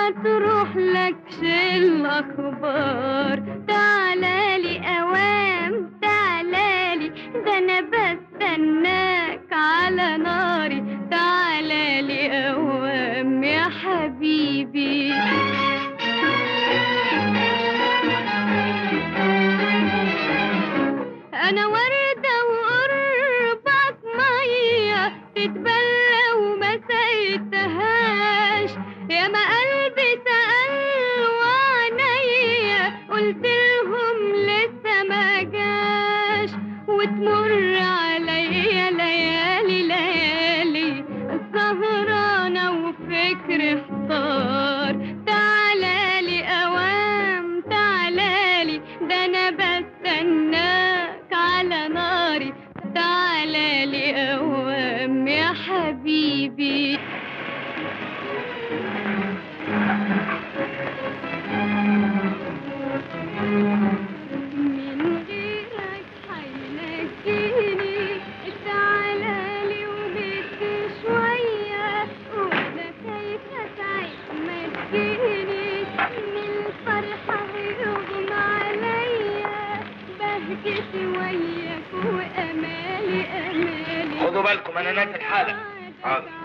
ما تروح لكش الاخبار تعالالي اوام تعالالي ده انا بستناك على ناري تعالالي اوام يا حبيبي انا وردة وقربك مية تتبلى وما سقيتهاش يا ما قلبي سأل وعينيا قلت لهم لسه ما جاش وتمر عليا ليالي ليالي سهرانة وفكري احتار تعالالي اوام تعالالي ده انا بستناك على ناري تعالالي اوام يا حبيبي من غيرك حينجيني تعالالي وبيت شوية وانا خايفة تعيش ما تجيني من الفرحة هيغمى عليا بهجتي وياك وامالي امالي خدوا بالكم انا نازل حالا حاضر